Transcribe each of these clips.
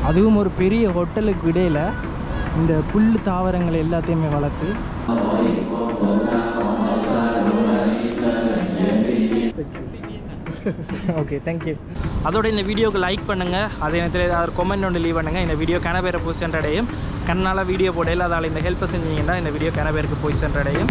அதுவும் ஒரு பெரிய ஹோட்டலுக்கு இடையில் இந்த புல் தாவரங்கள் எல்லாத்தையுமே வளர்த்து ஓகே தேங்க்யூ அதோட இந்த வீடியோக்கு லைக் பண்ணுங்கள் அதே நேரத்தில் ஏதாவது கொமெண்ட் ஒன்று லீவ் பண்ணுங்கள் இந்த வீடியோ கன பேரை போய் சென்றடையும் கண்ணால் வீடியோ போடையில் அதால் இந்த ஹெல்ப்பை செஞ்சீங்கன்னா இந்த வீடியோ கன பேருக்கு போய் சென்றடையும்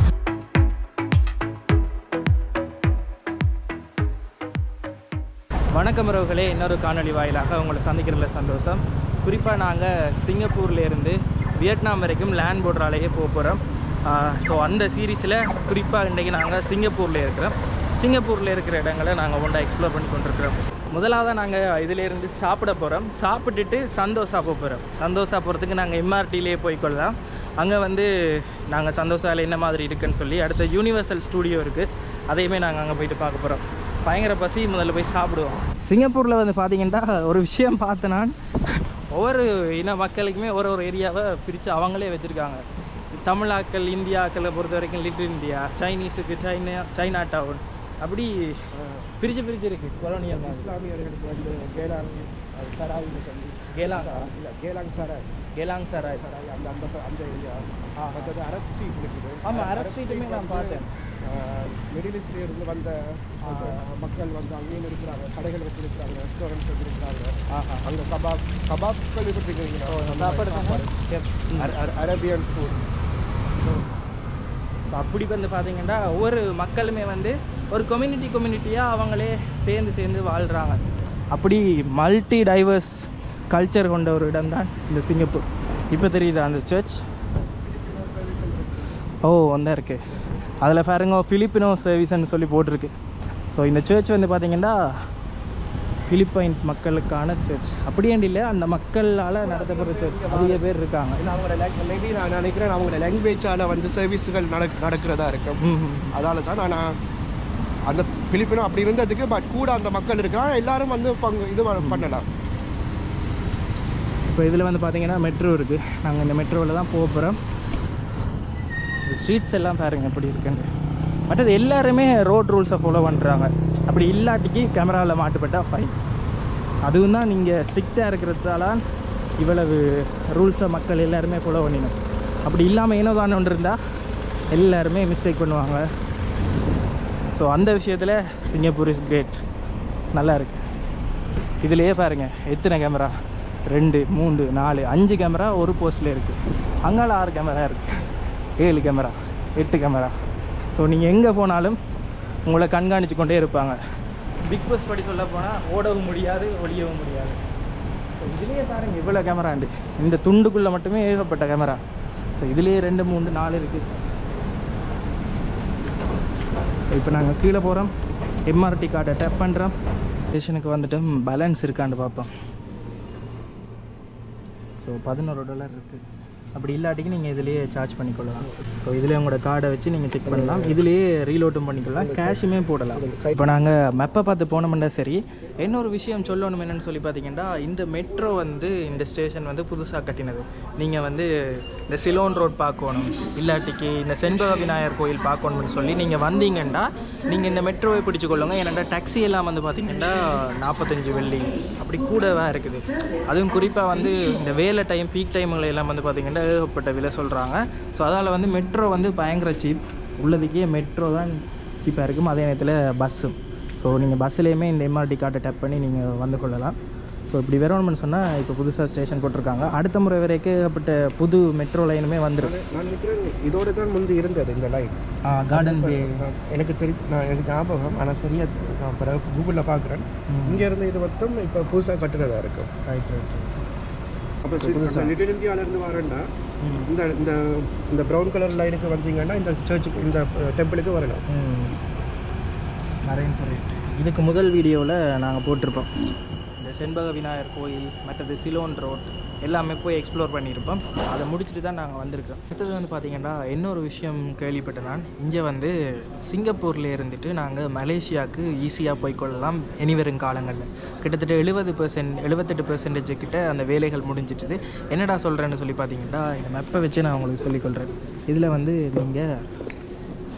வணக்கம் உறவுகளே இன்னொரு காணொளி வாயிலாக உங்களை சந்திக்கிறதுல சந்தோஷம் குறிப்பாக நாங்கள் சிங்கப்பூர்லேருந்து வியட்நாம் வரைக்கும் லேண்ட் போடுறாலேயே போக போகிறோம் ஸோ அந்த சீரீஸில் குறிப்பாக இன்றைக்கி நாங்கள் சிங்கப்பூரில் இருக்கிறோம் சிங்கப்பூரில் இருக்கிற இடங்களை நாங்கள் ஒன்றா எக்ஸ்ப்ளோர் பண்ணி கொண்டிருக்கிறோம் முதலாவது நாங்கள் இதிலேருந்து சாப்பிட போகிறோம் சாப்பிட்டுட்டு சந்தோஷா போக போகிறோம் சந்தோஷா போகிறதுக்கு நாங்கள் எம்ஆர்டிலே போய்க்கொள்ளலாம் அங்கே வந்து நாங்கள் சந்தோஷாவில் என்ன மாதிரி இருக்குன்னு சொல்லி அடுத்த யூனிவர்சல் ஸ்டூடியோ இருக்குது அதையுமே நாங்கள் அங்கே போயிட்டு பார்க்க போகிறோம் பயங்கர பசி முதல்ல போய் சாப்பிடுவோம் சிங்கப்பூரில் வந்து பார்த்தீங்கன்னா ஒரு விஷயம் பார்த்தேன் நான் ஒவ்வொரு இன மக்களுக்குமே ஒரு ஒரு ஏரியாவை பிரித்து அவங்களே வச்சுருக்காங்க தமிழாக்கள் இந்தியாக்களை பொறுத்த வரைக்கும் லிட்டில் இந்தியா சைனீஸுக்கு சைனா சைனா டவுன் அப்படி பிரித்து பிரித்து இருக்குது கொலோனியல் இஸ்லாமியர்களுக்கு வந்து கேலாங் அது சராய்னு சொல்லி கேலாங் இல்லை கேலாங் சராய் கேலாங் சராய் சராய் அந்த அந்த அந்த ஏரியா மற்றது அரப் ஸ்ட்ரீட் இருக்குது ஆமாம் அரப் ஸ்ட்ரீட்டுமே நான் பார்த்தேன் மிடில் ஈஸ்ட்ல இருந்து வந்த அந்த மக்கள் வந்து அங்கேயும் இருக்கிறாங்க கடைகள் வச்சிருக்கிறாங்க ரெஸ்டாரண்ட்ஸ் வச்சிருக்கிறாங்க ஆஹா அங்கே கபாப் கபாப் கேள்விப்பட்டிருக்கீங்களா சாப்பாடு அரபியன் ஃபுட் ஸோ அப்படி வந்து பார்த்தீங்கன்னா ஒவ்வொரு மக்களுமே வந்து ஒரு கம்யூனிட்டி கம்யூனிட்டியாக அவங்களே சேர்ந்து சேர்ந்து வாழ்கிறாங்க அப்படி மல்டி டைவர்ஸ் கல்ச்சர் கொண்ட ஒரு இடம் தான் இந்த சிங்கப்பூர் இப்போ தெரியுதா அந்த சர்ச் ஓ வந்தா இருக்கு அதில் பாருங்க ஃபிலிப்பினோ சர்வீஸ்ன்னு சொல்லி போட்டிருக்கு ஸோ இந்த சர்ச் வந்து பார்த்தீங்கன்னா பிலிப்பைன்ஸ் மக்களுக்கான சர்ச் அப்படியேண்டு இல்லை அந்த மக்களால் நடத்தப்படுற சர்ச் அதிக பேர் இருக்காங்க ஏன்னா அவங்களோட மேபி நான் நினைக்கிறேன் அவங்களோட லாங்குவேஜால் வந்து சர்வீஸுகள் நடக் நடக்கிறதா இருக்கும் ம் ம். அதால தான் நான் அந்த பிலிப்பினும் அப்படி இருந்ததுக்கு பட் கூட அந்த மக்கள் இருக்கிறாங்க எல்லாரும் வந்து பங்கு இது வ- பண்ணலாம் இப்போ இதில் வந்து பார்த்தீங்கன்னா மெட்ரோ இருக்குது நாங்கள் இந்த மெட்ரோவில் தான் போக போகிறோம் ஸ்ட்ரீட்ஸ் எல்லாம் பாருங்க எப்படி இருக்குன்னு மற்றது எல்லாருமே ரோட் ரூல்ஸை ஃபாலோ பண்ணுறாங்க அப்படி இல்லாட்டிக்கு கேமராவில் மாட்டுப்பட்டால் ஃபைன் அதுவும் தான் நீங்கள் ஸ்ட்ரிக்டாக இருக்கிறதால இவ்வளவு ரூல்ஸை மக்கள் எல்லாருமே ஃபாலோ பண்ணிக்கணும் அப்படி இல்லாமல் ஏனோ தானே ஒன்று இருந்தால் எல்லாருமே மிஸ்டேக் பண்ணுவாங்க ஸோ அந்த விஷயத்தில் சிங்கப்பூர் இஸ் கிரேட் நல்லா இருக்கு இதுலேயே பாருங்க எத்தனை கேமரா ரெண்டு மூணு நாலு அஞ்சு கேமரா ஒரு போஸ்ட்டில் இருக்குது அங்கால ஆறு கேமரா இருக்குது ஏழு கேமரா எட்டு கேமரா ஸோ நீங்கள் எங்கே போனாலும் உங்களை கண்காணித்து கொண்டே இருப்பாங்க பிக் பாஸ் படி சொல்ல போனால் ஓடவும் முடியாது ஒளியவும் முடியாது ஸோ இதுலேயே பாருங்க இவ்வளோ கேமராண்டு இந்த துண்டுக்குள்ளே மட்டுமே ஏகப்பட்ட கேமரா ஸோ இதுலேயே ரெண்டு மூணு நாலு இருக்குது இப்போ நாங்கள் கீழே போகிறோம் எம்ஆர்டி கார்டை டேப் பண்ணுறோம் ஸ்டேஷனுக்கு வந்துட்டு பேலன்ஸ் இருக்கான்னு பார்ப்போம் ஸோ பதினோரு டாலர் இருக்குது அப்படி இல்லாட்டிக்கு நீங்கள் இதுலேயே சார்ஜ் பண்ணிக்கொள்ளலாம் ஸோ இதில் உங்களோட கார்டை வச்சு நீங்கள் செக் பண்ணலாம் இதுலேயே ரீலோட்டும் பண்ணிக்கலாம் கேஷுமே போடலாம் இப்போ நாங்கள் மெப்பை பார்த்து போனோம்னா சரி இன்னொரு விஷயம் சொல்லணும் என்னன்னு சொல்லி பார்த்தீங்கன்னா இந்த மெட்ரோ வந்து இந்த ஸ்டேஷன் வந்து புதுசாக கட்டினது நீங்கள் வந்து இந்த சிலோன் ரோட் பார்க்கணும் இல்லாட்டிக்கு இந்த செண்பக விநாயகர் கோயில் பார்க்கணும்னு சொல்லி நீங்கள் வந்தீங்கன்னா நீங்கள் இந்த மெட்ரோவை பிடிச்சு கொள்ளுங்க ஏன்னா டாக்ஸி எல்லாம் வந்து பார்த்தீங்கன்னா நாற்பத்தஞ்சு வெள்ளி அப்படி கூடவா இருக்குது அதுவும் குறிப்பாக வந்து இந்த வேலை டைம் பீக் டைம்கள் எல்லாம் வந்து பார்த்தீங்கன்னா ஏகப்பட்ட விலை சொல்கிறாங்க ஸோ அதனால் வந்து மெட்ரோ வந்து பயங்கர சீப் உள்ளதுக்கே மெட்ரோ தான் சீப்பாக இருக்கும் அதே நேரத்தில் பஸ்ஸும் ஸோ நீங்கள் பஸ்ஸுலேயுமே இந்த எம்ஆர்டி கார்டை டேப் பண்ணி நீங்கள் வந்து கொள்ளலாம் ஸோ இப்படி வரணும்னு சொன்னால் இப்போ புதுசாக ஸ்டேஷன் போட்டிருக்காங்க அடுத்த முறை வரைக்கும் ஏகப்பட்ட புது மெட்ரோ லைனுமே வந்துடும் நான் நினைக்கிறேன் இதோட தான் முந்தி இருந்தது இந்த லைன் கார்டன் பே எனக்கு தெரி நான் எனக்கு ஞாபகம் ஆனால் சரியா நான் பிறகு கூகுளில் பார்க்குறேன் இங்கே இருந்து இது மொத்தம் இப்போ புதுசாக கட்டுறதா இருக்கும் ரைட் ரைட் அப்போ லிட்டில் இந்தியாவிலேருந்து வரேன்னா இந்த இந்த இந்த ப்ரௌன் கலர் லைனுக்கு வந்தீங்கன்னா இந்த சர்ச்சுக்கு இந்த டெம்பிளுக்கு வரலாம் மரைன் ரைட் இதுக்கு முதல் வீடியோவில் நாங்கள் போட்டிருப்போம் இந்த செண்பக விநாயகர் கோயில் மற்றது சிலோன் ரோட் எல்லாமே போய் எக்ஸ்ப்ளோர் பண்ணியிருப்போம் அதை முடிச்சுட்டு தான் நாங்கள் வந்திருக்கோம் அடுத்தது வந்து பார்த்திங்கன்னா இன்னொரு விஷயம் கேள்விப்பட்டேன் நான் இங்கே வந்து சிங்கப்பூரில் இருந்துட்டு நாங்கள் மலேசியாவுக்கு ஈஸியாக போய்க்கொள்ளலாம் இனிவரும் காலங்களில் கிட்டத்தட்ட எழுபது பெர்சன்ட் எழுபத்தெட்டு பெர்சன்டேஜ் கிட்ட அந்த வேலைகள் முடிஞ்சிட்டுது என்னடா சொல்கிறேன்னு சொல்லி பார்த்தீங்கன்னா இந்த மெப்பை வச்சு நான் உங்களுக்கு சொல்லிக்கொள்கிறேன் இதில் வந்து நீங்கள்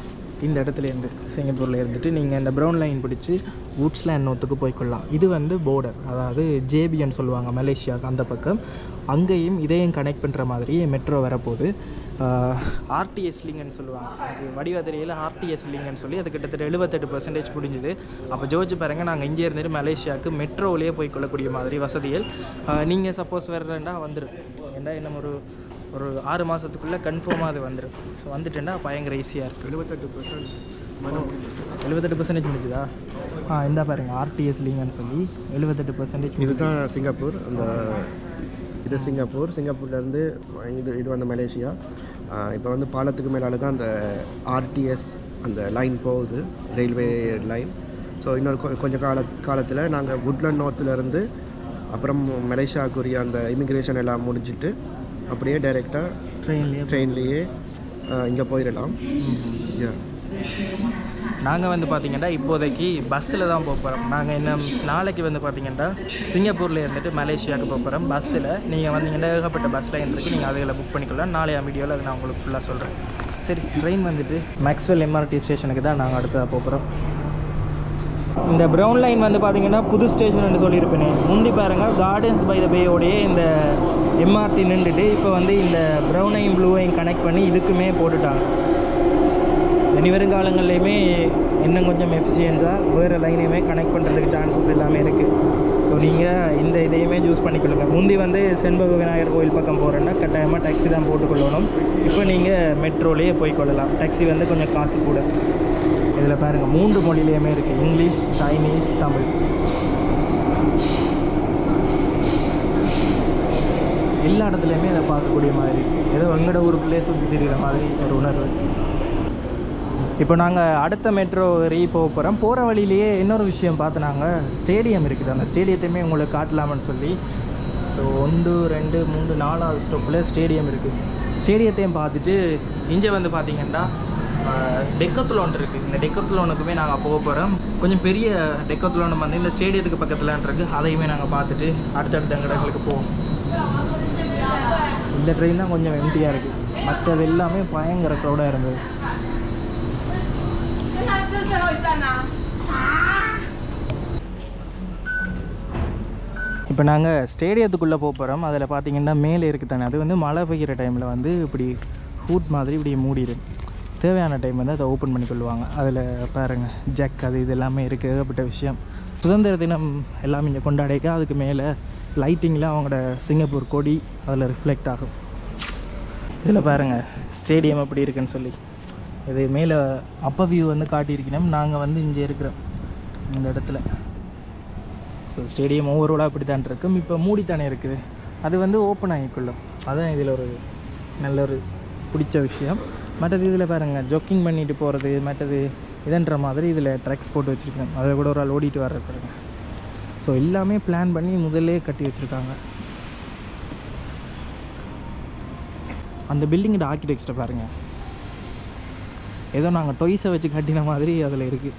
இந்த இடத்துல இருந்து சிங்கப்பூரில் இருந்துட்டு நீங்கள் இந்த ப்ரௌன் லைன் பிடிச்சி வுட்ஸ்லேண்ட் நோத்துக்கு போய்க்கொள்ளலாம் இது வந்து border அதாவது ஜேபின்னு சொல்லுவாங்க மலேசியாவுக்கு அந்த பக்கம் அங்கேயும் இதையும் கனெக்ட் பண்ணுற மாதிரி மெட்ரோ வரப்போகுது ஆர்டிஎஸ் லிங்கன்னு சொல்லுவாங்க அது வடிவத்திரையில் ஆர்டிஎஸ் லிங்கன்னு சொல்லி அது கிட்டத்தட்ட எழுபத்தெட்டு பர்சன்டேஜ் முடிஞ்சுது அப்போ ஜோதிச்சு பாருங்க நாங்கள் இங்கே இருந்துட்டு மலேசியாவுக்கு மெட்ரோவிலேயே போய் கொள்ளக்கூடிய மாதிரி வசதிகள் நீங்கள் சப்போஸ் வர்றேன்டா வந்துடும் ஏன்னா இன்னும் ஒரு ஒரு ஆறு மாதத்துக்குள்ளே கன்ஃபார்மாக அது வந்துடும் ஸோ வந்துட்டேன்னா பயங்கர ஈஸியாக இருக்குது எழுபத்தெட்டு பர்சன்ட் எழுபத்தெட்டு பர்சன்டேஜ் முடிஞ்சுதா ஆ இந்த பாருங்க ஆர்டிஎஸ் லிங்கன்னு சொல்லி எழுபத்தெட்டு பர்சன்டேஜ் இதுதான் சிங்கப்பூர் அந்த இது சிங்கப்பூர் சிங்கப்பூர்லேருந்து இது இது வந்து மலேசியா இப்போ வந்து பாலத்துக்கு மேலால தான் அந்த ஆர்டிஎஸ் அந்த லைன் போகுது ரயில்வே லைன் ஸோ இன்னொரு கொ- கொஞ்ச கால காலத்தில் நாங்கள் குட்லண்ட் நோர்த்துலேருந்து அப்புறம் மலேசியாவுக்குரிய அந்த இமிக்ரேஷன் எல்லாம் முடிஞ்சிட்டு அப்படியே டைரெக்டாக ட்ரெயின்லேயே ட்ரெயின்லேயே இங்கே போயிடலாம் Yeah. நாங்கள் வந்து பார்த்தீங்கன்னா இப்போதைக்கு பஸ்ஸில் தான் போக போகிறோம் நாங்கள் இன்னும் நாளைக்கு வந்து பார்த்தீங்கன்னா சிங்கப்பூரில் இருந்துட்டு மலேசியாவுக்கு போக போகிறோம் பஸ்ஸில் நீங்கள் வந்தீங்கன்னா ஏகப்பட்ட பஸ் லைன் இருக்குது நீங்கள் அதில் புக் பண்ணிக்கலாம் நாளைய வீடியோவில் அதை நான் உங்களுக்கு ஃபுல்லாக சொல்கிறேன் சரி ட்ரெயின் வந்துட்டு மேக்ஸ்வெல் எம்ஆர்டி ஸ்டேஷனுக்கு தான் நாங்கள் அடுத்ததாக போக போகிறோம் இந்த ப்ரௌன் லைன் வந்து பார்த்தீங்கன்னா புது ஸ்டேஷன் சொல்லியிருப்பேனே முந்தி பாருங்க கார்டன்ஸ் பை த பேயோடையே இந்த எம்ஆர்டி நின்றுட்டு இப்போ வந்து இந்த ப்ரௌனையும் ப்ளூவையும் கனெக்ட் பண்ணி இதுக்குமே போட்டுட்டாங்க இனி வருங்காலங்கள்லையுமே இன்னும் கொஞ்சம் எஃபிஷியன்ஸாக வேறு லைனையுமே கனெக்ட் பண்ணுறதுக்கு சான்சஸ் எல்லாமே இருக்குது ஸோ நீங்கள் இந்த இதையுமே யூஸ் பண்ணிக்கொள்ளுங்க முந்தி வந்து செண்பக விநாயகர் கோயில் பக்கம் போகிறேன்னா கட்டாயமாக டாக்ஸி தான் போட்டுக்கொள்ளணும் இப்போ நீங்கள் மெட்ரோலேயே போய் கொள்ளலாம் டாக்ஸி வந்து கொஞ்சம் காசு கூட இதில் பாருங்கள் மூன்று மொழியிலையுமே இருக்குது இங்கிலீஷ் சைனீஸ் தமிழ் எல்லா இடத்துலையுமே இதை பார்க்கக்கூடிய மாதிரி ஏதோ எங்களோட ஊருக்குள்ளே சுற்றி திரிகிற மாதிரி ஒரு உணர்வு இப்போ நாங்கள் அடுத்த மெட்ரோ ரீ போக போகிறோம் போகிற வழியிலேயே இன்னொரு விஷயம் பார்த்து நாங்கள் ஸ்டேடியம் இருக்குது அந்த ஸ்டேடியத்தையுமே உங்களுக்கு காட்டலாம்னு சொல்லி ஸோ ஒன்று ரெண்டு மூணு நாலாவது ஸ்டாப்பில் ஸ்டேடியம் இருக்குது ஸ்டேடியத்தையும் பார்த்துட்டு இங்கே வந்து பார்த்தீங்கன்னா டெக்கத்துலோன் இருக்குது இந்த டெக்கத்துலோனுக்குமே நாங்கள் போக போகிறோம் கொஞ்சம் பெரிய டெக்கத்துலோன் வந்து இந்த ஸ்டேடியத்துக்கு பக்கத்தில் இருக்குது அதையுமே நாங்கள் பார்த்துட்டு அடுத்தடுத்த இடங்களுக்கு போவோம் இந்த ட்ரெயின் தான் கொஞ்சம் எம்டியாக இருக்குது மற்றது எல்லாமே பயங்கர க்ரௌடாக இருந்தது 跟他这是最后一站啊。 இப்போ நாங்கள் ஸ்டேடியத்துக்குள்ளே போக போகிறோம் அதில் பார்த்தீங்கன்னா மேலே இருக்குது தானே அது வந்து மழை பெய்கிற டைமில் வந்து இப்படி ஹூட் மாதிரி இப்படி மூடிடும் தேவையான டைம் வந்து அதை ஓப்பன் பண்ணி கொள்ளுவாங்க அதில் பாருங்கள் ஜக் அது இது எல்லாமே இருக்குது ஏகப்பட்ட விஷயம் சுதந்திர தினம் எல்லாம் இங்கே கொண்டாடிக்க அதுக்கு மேலே லைட்டிங்கில் அவங்களோட சிங்கப்பூர் கொடி அதில் ரிஃப்ளெக்ட் ஆகும் இதில் பாருங்கள் ஸ்டேடியம் எப்படி இருக்குன்னு சொல்லி இது மேலே அப்போ வியூ வந்து காட்டியிருக்கணும் நாங்கள் வந்து இங்கே இருக்கிறோம் இந்த இடத்துல ஸோ ஸ்டேடியம் ஓவரோலாக அப்படி தான் இருக்கும் இப்போ மூடித்தானே இருக்குது அது வந்து ஓப்பன் ஆகிக்கொள்ளும் அதான் இதில் ஒரு நல்ல ஒரு பிடிச்ச விஷயம் மற்றது இதில் பாருங்கள் ஜொக்கிங் பண்ணிட்டு போகிறது மற்றது இதன்ற மாதிரி இதில் ட்ரக்ஸ் போட்டு வச்சுருக்கேன் அதில் கூட ஒரு ஆள் ஓடிட்டு வர்ற பாருங்க ஸோ எல்லாமே பிளான் பண்ணி முதல்லே கட்டி வச்சுருக்காங்க அந்த பில்டிங்கோட ஆர்கிடெக்சரை பாருங்கள் ஏதோ நாங்கள் டொய்ஸை வச்சு கட்டின மாதிரி அதில் இருக்குது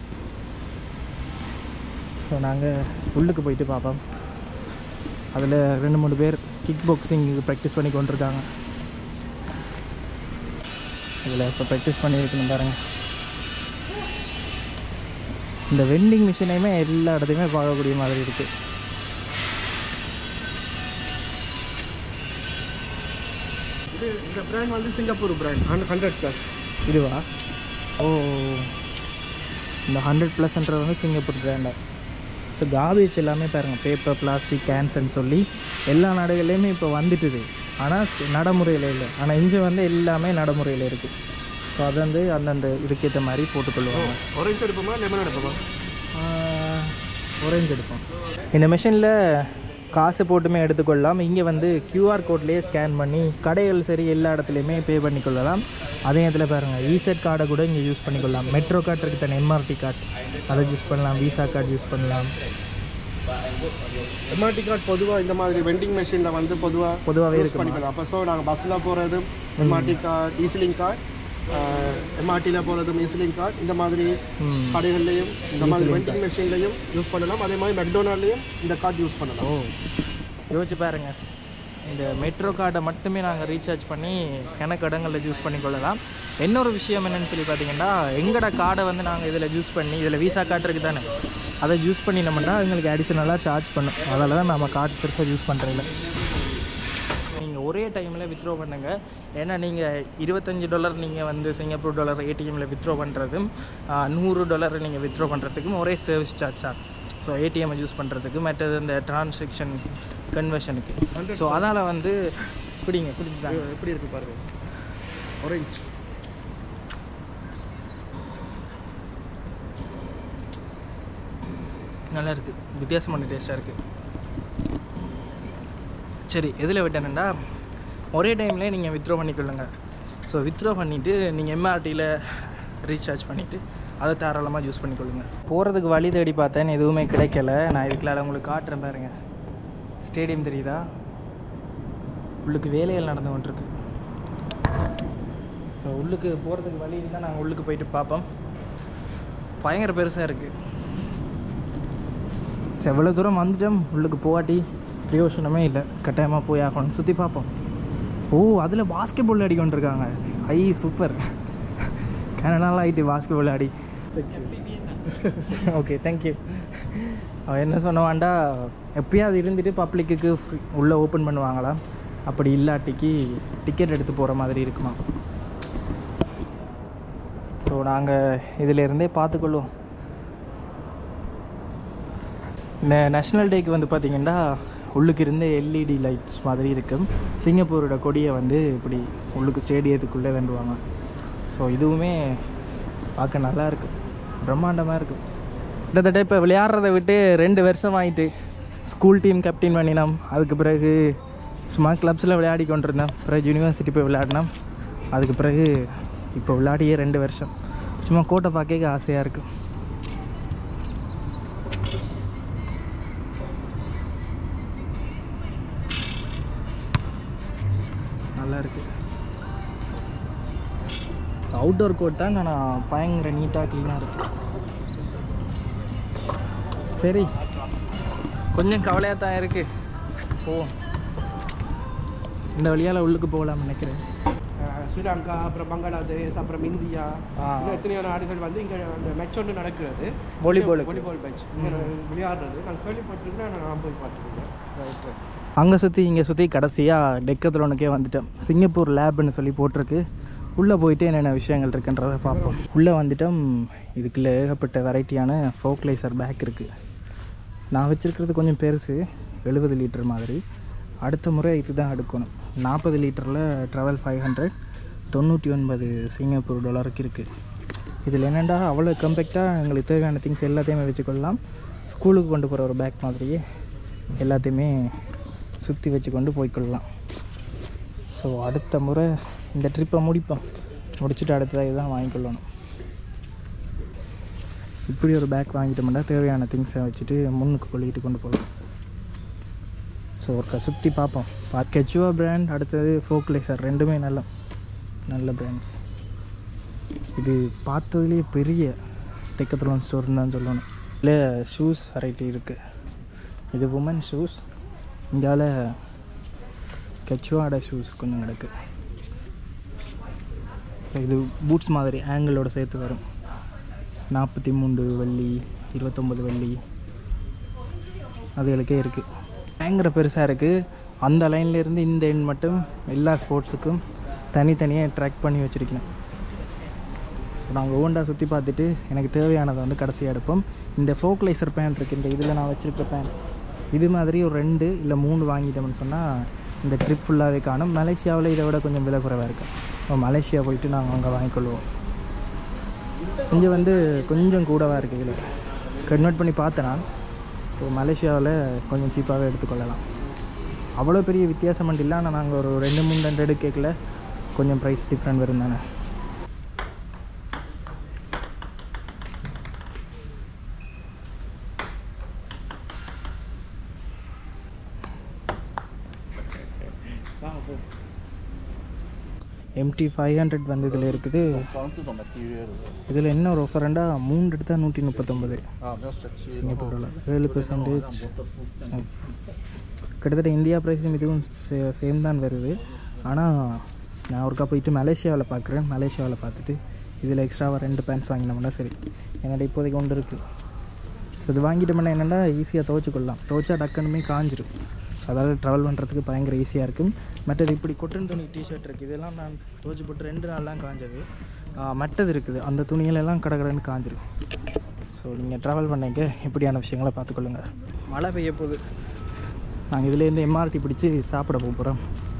ஸோ நாங்கள் உள்ளுக்கு போயிட்டு பார்ப்போம் அதில் ரெண்டு மூணு பேர் கிக் பாக்ஸிங் ப்ராக்டிஸ் பண்ணி கொண்டிருக்காங்க இதில் இப்போ ப்ராக்டிஸ் பண்ணியிருக்கணும் பாருங்கள் இந்த வெண்டிங் மிஷினையுமே எல்லா இடத்தையுமே பார்க்கக்கூடிய மாதிரி இருக்குது இது இந்த பிராண்ட் வந்து சிங்கப்பூர் பிராண்ட் ஹண்ட்ரட் ப்ளஸ் இதுவா ஓ இந்த ஹண்ட்ரட் ப்ளஸ்ன்றது வந்து சிங்கப்பூர் பிராண்டாக ஸோ கார்பேஜ் எல்லாமே பாருங்கள் பேப்பர் பிளாஸ்டிக் கேன்ஸ்ன்னு சொல்லி எல்லா நாடுகள்லையுமே இப்போ வந்துட்டுது ஆனால் நடைமுறையில் இல்லை ஆனால் இங்கே வந்து எல்லாமே நடைமுறையில் இருக்குது ஸோ அது வந்து அந்தந்த இதுக்கேற்ற மாதிரி போட்டுக்கொள்வாங்க ஆரஞ்சு எடுப்போமா லெமன் எடுப்போமா ஒரேஞ்ச் எடுப்போம் இந்த மிஷினில் காசு போட்டுமே எடுத்துக்கொள்ளலாம் இங்கே வந்து கியூஆர் கோட்லேயே ஸ்கேன் பண்ணி கடைகள் சரி எல்லா இடத்துலையுமே பே பண்ணிக்கொள்ளலாம் அதே இடத்துல பாருங்கள் இசெட் கார்டை கூட இங்கே யூஸ் பண்ணிக்கொள்ளலாம் மெட்ரோ கார்டு இருக்கு தானே எம்ஆர்டி கார்டு அதை யூஸ் பண்ணலாம் விசா கார்டு யூஸ் பண்ணலாம் எம்ஆர்டி கார்டு பொதுவாக இந்த மாதிரி வெண்டிங் மெஷினில் வந்து பொதுவாக பொதுவாகவே யூஸ் இருக்கு பண்ணிக்கலாம் அப்போ ஸோ நாங்கள் பஸ்ஸில் போகிறதும் எம்ஆர்டி கார்டு ஈசிலிங் கார்டு எம்ஆர்டியில் போகிறதும் ஈசிலிங் கார்டு இந்த மாதிரி ம். கடைகள்லையும் இந்த மாதிரி வெண்டிங் மெஷின்லையும் யூஸ் பண்ணலாம் அதே மாதிரி மெக்டோனால்லையும் இந்த கார்டு யூஸ் பண்ணலாம் ஓ யோசிச்சு பாருங்க இந்த மெட்ரோ கார்டை மட்டுமே நாங்கள் ரீசார்ஜ் பண்ணி கணக்கு இடங்களில் யூஸ் பண்ணிக்கொள்ளலாம் இன்னொரு விஷயம் என்னன்னு சொல்லி பார்த்தீங்கன்னா எங்களோட கார்டை வந்து நாங்கள் இதில் யூஸ் பண்ணி இதில் விசா கார்டு இருக்குது தானே அதை யூஸ் பண்ணினோம்னா எங்களுக்கு அடிஷ்னலாக சார்ஜ் பண்ணும் அதில் தான் நம்ம கார்டு பெருசாக யூஸ் பண்ணுறதில்ல நீங்கள் ஒரே டைமில் வித்ட்ரா பண்ணுங்க ஏன்னா நீங்கள் இருபத்தஞ்சி டாலர் நீங்கள் வந்து சிங்கப்பூர் டாலர் ஏடிஎம்மில் வித்ட்ரா பண்ணுறதும் ஆஹ், நூறு டாலர் நீங்கள் வித்ட்ரா பண்ணுறதுக்கும் ஒரே சர்வீஸ் சார்ஜ் ஆகும் ஸோ ஏடிஎம்மை யூஸ் பண்ணுறதுக்கு மற்றது இந்த டிரான்சாக்ஷன் கன்வர்ஷனுக்கு ஸோ அதனால் வந்து பிடிங்க பிடிச்சிட்டாங்க எப்படி இருக்கு பாருங்க ஆரஞ்சு நல்லா இருக்குது வித்தியாசமான டேஸ்ட்டாக இருக்குது சரி எதில் விட்டேன்டா ஒரே டைம்லேயே நீங்கள் வித்ட்ரா பண்ணிக்கொள்ளுங்க ஸோ வித்ட்ரா பண்ணிவிட்டு நீங்கள் எம்ஆர்டியில் ரீசார்ஜ் பண்ணிவிட்டு அதை தாராளமாக யூஸ் பண்ணிக்கொள்ளுங்க போகிறதுக்கு வழி தேடி பார்த்தேன் எதுவுமே கிடைக்கல நான் இதுக்குள்ள உங்களுக்கு காட்டுறேன் பாருங்க ஸ்டேடியம் தெரியுதா உள்ளுக்கு வேலைகள் நடந்து கொண்டிருக்கு ஸோ உள்ளுக்கு போகிறதுக்கு வழி இருந்தால் நாங்கள் உள்ளுக்கு போயிட்டு பார்ப்போம் பயங்கர பெருசாக இருக்குது சரி எவ்வளோ தூரம் வந்துட்டோம் உள்ளுக்கு போகாட்டி பிரயோசனமே இல்லை கட்டாயமாக போய் ஆகணும் சுற்றி பார்ப்போம் ஓ அதில் பாஸ்கெட் பால் அடி கொண்டிருக்காங்க ஐ சூப்பர் கனடாலாம் ஆகிட்டு பாஸ்கெட் பால் அடி ஓகே தேங்க்யூ அவன் என்ன சொன்னவாண்டா எப்பயாவது இருந்துட்டு பப்ளிக்கு உள்ளே ஓப்பன் பண்ணுவாங்களா அப்படி இல்லாட்டிக்கு டிக்கெட் எடுத்து போகிற மாதிரி இருக்குமா ஸோ நாங்கள் இதிலேருந்தே பார்த்துக்கொள்வோம் இந்த நேஷ்னல் டேக்கு வந்து பார்த்திங்கன்னா உள்ளுக்கு இருந்த எல்இடி லைட்ஸ் மாதிரி இருக்கும் சிங்கப்பூரோட கொடியை வந்து இப்படி உள்ளுக்கு ஸ்டேடியத்துக்குள்ளே வேண்டுவாங்க ஸோ இதுவுமே பார்க்க நல்லா இருக்கும் பிரம்மாண்டமாக இருக்கும் கிட்டத்தட்ட இப்போ விளையாடுறதை விட்டு ரெண்டு வருஷம் ஆயிட்டு ஸ்கூல் டீம் கேப்டன் பண்ணினோம் அதுக்கு பிறகு சும்மா கிளப்ஸில் விளையாடி கொண்டிருந்தேன் பிறகு யூனிவர்சிட்டி போய் விளையாடினோம் அதுக்கு பிறகு இப்போ விளையாடியே ரெண்டு வருஷம் சும்மா கோட்டை பார்க்க ஆசையாக இருக்குது நல்லா இருக்கு அவுட்டோர் கோட் தான் நான் பயங்கர நீட்டாக க்ளீனாக இருக்கு சரி கொஞ்சம் கவலையாக தான் இருக்கு போவோம் இந்த வழியால் உள்ளுக்கு போகலாம்னு நினைக்கிறேன் ஸ்ரீலங்கா அப்புறம் பங்களாதேஷ் அப்புறம் இந்தியா ஆ. இன்னும் எத்தனையோ நாடுகள் வந்து இங்கே அந்த மேட்ச் ஒன்று நடக்கிறது வாலிபாலுக்கு. வாலிபால் மேட்ச் விளையாடுறது நான் கேள்விப்பட்டிருக்கேன் நான் போய் பார்த்துருக்கேன் அங்கே சுற்றி இங்கே சுற்றி கடைசியாக டெக்கத்ரோனுக்கே வந்துட்டோம் சிங்கப்பூர் லேப்னு சொல்லி போட்டிருக்கு உள்ளே போயிட்டு என்னென்ன விஷயங்கள் இருக்குன்றதை பார்ப்போம் உள்ளே வந்துட்டோம் இதுக்குள்ளே ஏகப்பட்ட வெரைட்டியான ஃபோக்லைசர் பேக் இருக்குது நான் வச்சுருக்கிறது கொஞ்சம் பெருசு எழுபது லிட்டர் மாதிரி அடுத்த முறை இதுதான் எடுக்கணும் நாற்பது லிட்டரில் ட்ராவல் ஃபைவ் ஹண்ட்ரட் தொண்ணூற்றி ஒன்பது சிங்கப்பூர் டாலருக்கு இருக்குது இதில் என்னென்னா அவ்வளோ கம்பேக்டாக எங்களுக்கு தேவையான திங்ஸ் எல்லாத்தையுமே வச்சுக்கொள்ளலாம் ஸ்கூலுக்கு கொண்டு போகிற ஒரு பேக் மாதிரியே எல்லாத்தையுமே சுற்றி வச்சு கொண்டு போய்க்கொள்ளலாம் ஸோ அடுத்த முறை இந்த ட்ரிப்பை முடிப்போம் முடிச்சுட்டு அடுத்ததாக இதுதான் வாங்கிக்கொள்ளணும் இப்படி ஒரு பேக் வாங்கிட்டோம்னா தேவையான திங்ஸை வச்சுட்டு முன்னுக்கு கொள்ளிட்டு கொண்டு போகலாம் ஸோ ஒருக்கா சுற்றி பார்ப்போம் பா கெச்சுவா பிராண்ட் அடுத்தது ஃபோக்லேசர் ரெண்டுமே நல்ல நல்ல பிராண்ட்ஸ் இது பார்த்ததுலேயே பெரிய டெக்கத்ரோன் ஸ்டோர்னு தான் சொல்லணும் இல்லை ஷூஸ் வெரைட்டி இருக்குது இது உமன் ஷூஸ் இங்கால கெச்சுவாட ஷூஸ் கொஞ்சம் கிடக்கு இது பூட்ஸ் மாதிரி ஆங்கிளோட சேர்த்து வரும் நாற்பத்தி மூன்று வெள்ளி இருபத்தொம்பது வெள்ளி அதுகளுக்கே இருக்குது பயங்கர பெருசாக இருக்குது அந்த லைன்லேருந்து இந்த எண் மட்டும் எல்லா ஸ்போர்ட்ஸுக்கும் தனித்தனியாக ட்ராக் பண்ணி வச்சுருக்கணும் நாங்கள் ஓண்டா சுற்றி பார்த்துட்டு எனக்கு தேவையானதை வந்து கடைசியாக எடுப்போம் இந்த ஃபோக்லைசர் பேண்ட் இருக்குது இந்த இதில் நான் வச்சுருக்க பேண்ட்ஸ் இது மாதிரி ஒரு ரெண்டு இல்லை மூணு வாங்கிட்டோம்னு சொன்னால் இந்த ட்ரிப் ஃபுல்லாகவே காணும் மலேசியாவில் இதை விட கொஞ்சம் விலை குறைவாக இருக்குது இப்போ மலேசியா போயிட்டு நாங்கள் அங்கே வாங்கிக்கொள்வோம் கொஞ்சம் வந்து கொஞ்சம் கூடவாக இருக்குது இதில் கன்வெர்ட் பண்ணி பார்த்தேன் நான் ஸோ மலேசியாவில் கொஞ்சம் சீப்பாகவே எடுத்துக்கொள்ளலாம் அவ்வளோ பெரிய வித்தியாசம் மட்டும் இல்லை ஆனால் நாங்கள் ஒரு ரெண்டு மூணு ஹண்ட்ரடு கேட்கல கொஞ்சம் ப்ரைஸ் டிஃப்ரெண்ட் வரும் தானே எம்டி ஃபைவ் ஹண்ட்ரட் வந்து இதில் இருக்குது இதில் என்ன ஒரு ஆஃபரண்டா மூணு எடுத்தால் நூற்றி முப்பத்தொம்பது சிங்கப்பூர் டாலர் ஏழு பெர்சன்டேஜ் கிட்டத்தட்ட இந்தியா ப்ரைஸும் இதுவும் சேம் தான் வருது ஆனால் நான் ஒருக்கா போயிட்டு மலேசியாவில் பார்க்குறேன் மலேசியாவில் பார்த்துட்டு இதில் எக்ஸ்ட்ராவாக ரெண்டு பேண்ட்ஸ் வாங்கினோம்னா சரி என்னோட இப்போதைக்கு ஒன்று இருக்குது ஸோ இது வாங்கிட்டோம்னா என்னென்னா ஈஸியாக துவைச்சிக்கொள்ளலாம் துவைச்சா டக்குனுமே காஞ்சிரும் அதாவது ட்ராவல் பண்ணுறதுக்கு பயங்கர ஈஸியாக இருக்கும் மற்றது இப்படி கொட்டன் துணி டிஷர்ட் இருக்குது இதெல்லாம் நான் துவைச்சி போட்டு ரெண்டு நாள்லாம் காஞ்சது ஆ, மற்றது இருக்குது அந்த துணிகளெல்லாம் கடகடன்னு காஞ்சிரும் ஸோ நீங்கள் ட்ராவல் பண்ணீங்க இப்படியான விஷயங்களை பார்த்துக்கொள்ளுங்க மழை பெய்ய போகுது நாங்கள் இதுலேருந்து எம்ஆர்டி பிடிச்சி சாப்பிட போக போகிறோம்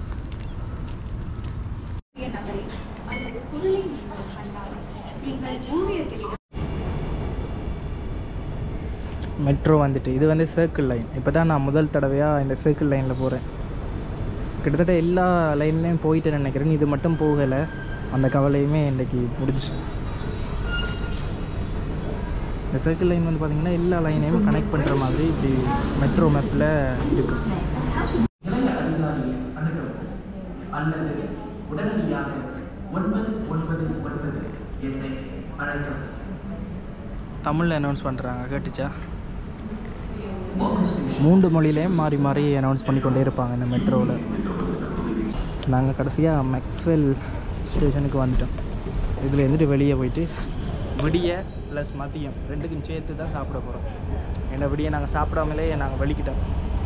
மெட்ரோ வந்துட்டு இது வந்து சர்க்கிள் லைன் இப்போ தான் நான் முதல் தடவையாக இந்த சர்க்கிள் லைனில் போகிறேன் கிட்டத்தட்ட எல்லா லைன்லேயும் போயிட்டு நினைக்கிறேன் இது மட்டும் போகலை அந்த கவலையுமே இன்றைக்கி முடிஞ்சுச்சு இந்த சர்க்கிள் லைன் வந்து பார்த்திங்கன்னா எல்லா லைனையும் கனெக்ட் பண்ணுற மாதிரி இப்படி மெட்ரோ மேப்பில் இருக்கு அல்லது உடனடியாக ஒன்பது ஒன்பது ஒன்பது என்னை அழைக்கும் தமிழில் அனௌன்ஸ் பண்ணுறாங்க கேட்டுச்சா மூன்று மொழியிலையும் மாறி மாறி அனௌன்ஸ் பண்ணிக்கொண்டே இருப்பாங்க இந்த மெட்ரோவில் நாங்கள் கடைசியாக மேக்ஸ்வெல் ஸ்டேஷனுக்கு வந்துட்டோம் இதில் இருந்துட்டு வெளியே போயிட்டு விடிய ப்ளஸ் மதியம் ரெண்டுக்கும் சேர்த்து தான் சாப்பிட போகிறோம் என்ன விடிய நாங்கள் சாப்பிடாமலே நாங்கள் வெளிக்கிட்டோம்